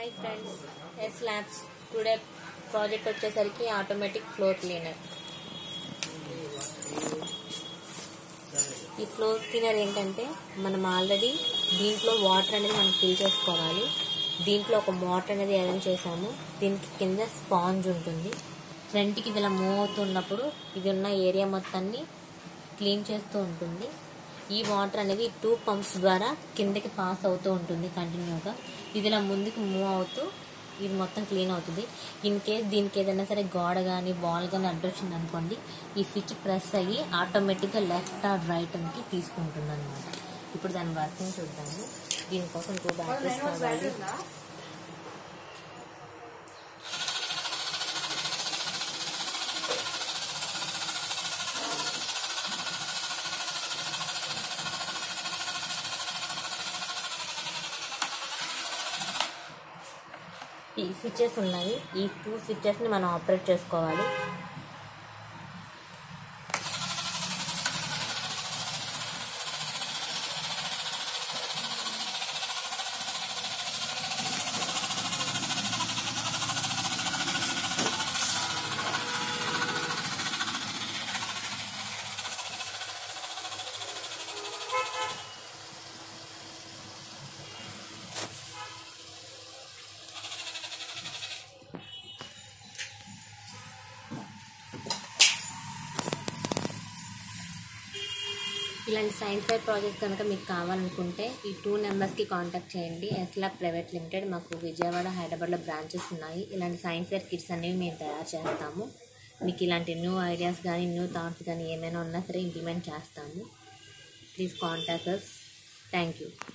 hi friends S Labs today project వచ్చేసరికి automatic floor cleaner ఈ floor cleaner ఏంటంటే మనం ఆల్రెడీ దీంట్లో వాటర్ అనేది మనం ఫిల్ చేసుకోవాలి దీంట్లో ఒక మోటార్ అనేది అరేంజ్ చేసాము దీనికి కింద స్పాంజ్ ఉంటుంది ఫ్రంట్కి ఇది ఇలా మూవ్ అవుతున్నప్పుడు ఇది ఉన్న ఏరియా మొత్తాన్ని క్లీన్ చేస్తూ ఉంటుంది ఈ వాటర్ అనేది టూ పంప్స్ ద్వారా కిందకి పాస్ అవుతూ ఉంటుంది కంటిన్యూగా ఇది ఇలా ముందుకు మూవ్ అవుతూ ఇది మొత్తం క్లీన్ అవుతుంది ఇన్ కేస్ దీనికి ఏదైనా సరే గోడ కానీ బాల్ కానీ అడ్డొచ్చింది అనుకోండి ఈ స్విచ్ ప్రెస్ అయ్యి ఆటోమేటిక్గా లెఫ్ట్ ఆర్ రైట్ అని తీసుకుంటుంది అనమాట ఇప్పుడు దాని వర్కింగ్ చూద్దాము దీనికోసం టూ బ్యాటరీస్ కావాలి ఈ స్విచ్చెస్ ఉన్నాయి ఈ టూ స్విచ్చెస్ని మనం ఆపరేట్ చేసుకోవాలి ఇలాంటి సైన్స్ ఫైర్ ప్రాజెక్ట్ కనుక మీకు కావాలనుకుంటే ఈ టూ నెంబర్స్కి కాంటాక్ట్ చేయండి ఎస్లా ప్రైవేట్ లిమిటెడ్ మాకు విజయవాడ హైదరాబాద్లో బ్రాంచెస్ ఉన్నాయి ఇలాంటి సైన్స్ ఫైర్ కిట్స్ అనేవి మేము తయారు చేస్తాము మీకు ఇలాంటి న్యూ ఐడియాస్ కానీ న్యూ థాట్స్ కానీ ఏమైనా ఉన్నా సరే ఇంప్లిమెంట్ చేస్తాము please contact us thank you